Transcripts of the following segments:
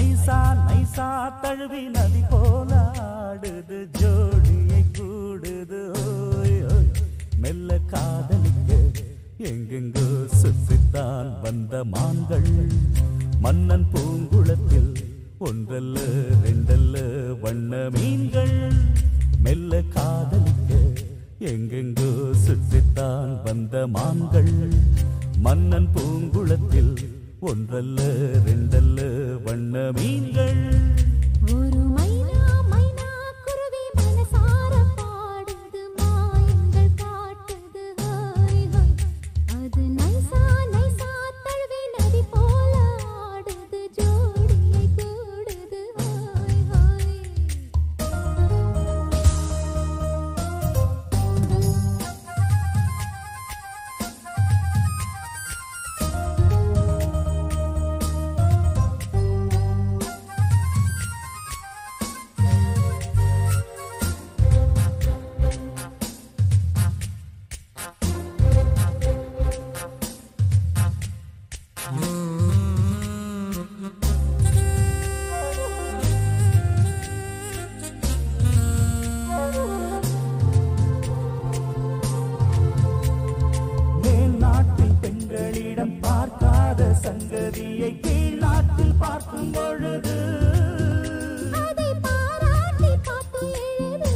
நைசா நைசா தழுவி நதி போல ஆடுது ஜோடியை கூடுது ஓய் ஓய் மெல்ல காதலிக்க எங்கெங்கோ சுற்றித்தான் வந்த மான்கள் மன்னன் பூங்குளத்தில் ஒன்றல்ல ரெண்டல்ல வண்ண மீன்கள் மெல்ல காதலிக்க எங்கெங்கோ சுற்றித்தான் வந்த மான்கள் மன்னன் பூங்குளத்தில் ஒன்றல்ல ரெண்டல்ல வண்ண மீன்கள் ஒரு மைனா மைனா குருவி மனசார பாடுது மாயங்கள் காட்டுது ஹாய் ஹாய் அது நைசா நைசா தழுவி நதி போல ஆடுது ஜோடியை கூடுது ஹாய் ஹாய் மேல் நாட்டில் பெண்களிடம் பார்க்காத சங்கதியை கீழ் நாட்டில் பார்க்கும் பொழுது அதை பாராட்டி பாட்டு எழுது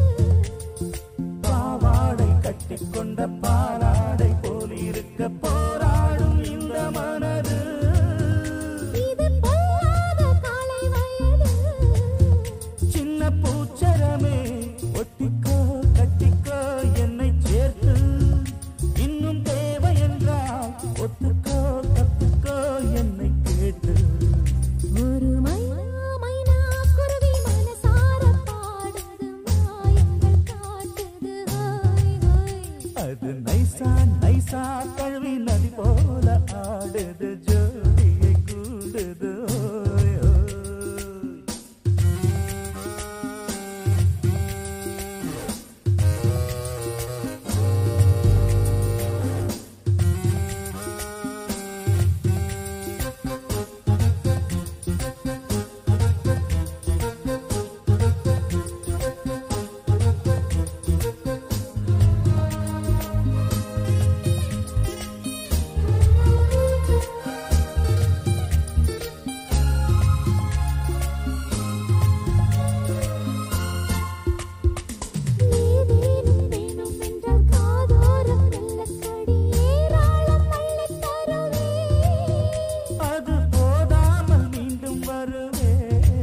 பாவாடை கட்டிக்கொண்ட பாலாடை போல் இருக்க போராடும் இந்த மனது இது பொல்லாத காலை வயது சின்ன பூச்சரமே ஒட்டிக்கோ கட்டிக்கோ என்னை சேர்த்து இன்னும் தேவை என்றால் ஒத்துக்கோ கத்துக்கோ என்னை கேட்டு ஒரு மைனா மைனா குருவி மனசார பாடுது மாயங்கள் காட்டுது ஹாய் ஹாய் அது நைசா நைசா கழுவி நதி போல ஆடுது ஜோடியை கூடுது ஓய், ஓய். ஏதேனும் வேணும் என்றால் காதோரம் மெல்லக்கடி ஏராளம் அள்ளித் தருவே அது போதாமல் மீண்டும் வருவே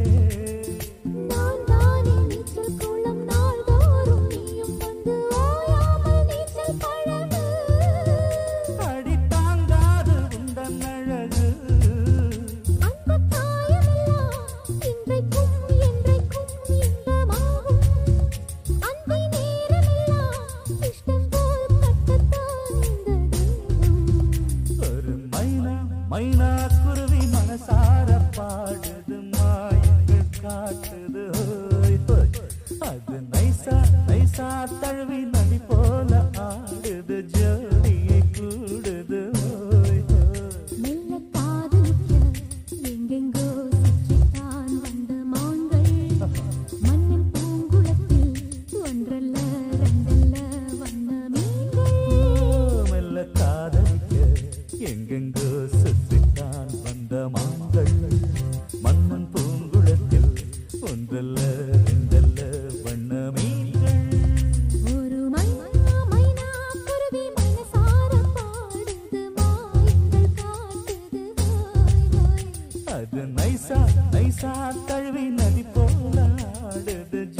நான் தானே நீச்சல் குளம் நாள்தோறும் நீயும் வந்து ஓயாமல் நீச்சல் பழகு அடி தாங்காது உந்தன் அழகு அந்த காயமெல்லாம் இன்றைக்கும் என்றைக்கும் இன்பமாகும் அன்பை நேரமெல்லாம் இஷ்டம் போல் கட்டத்தான் இந்த தெய்வம் ஒரு மைனா மைனா குருவி மனசார பாடுது மாயங்கள் காட்டுது ஓய், ஓய். அது நைசா நைசா தழுவி நதி போல ஆடுது ஜோடியை கூடுது ஓய், ஓய். மெல்ல காதலிக்க எங்கெங்கோ சுற்றித்தான் வந்த மான்கள் மண்ணின் பூங்குளத்தில் ஒன்றல்ல ரெண்டல்ல வண்ண மீன்கள் மெல்ல காதலிக்க எங்கெங்கோ சுற்றித்தான் வந்த மான்கள் மன்னன் பூங்குளத்தில் ஒன்றல்ல ரெண்டல்ல வண்ண மீன்கள் ஒரு மைனா மைனா குருவி மனசார பாடுது மாயங்கள் காட்டுது ஹாய் ஹாய் அது நைசா நைசா தழுவி நதி போல ஆடுது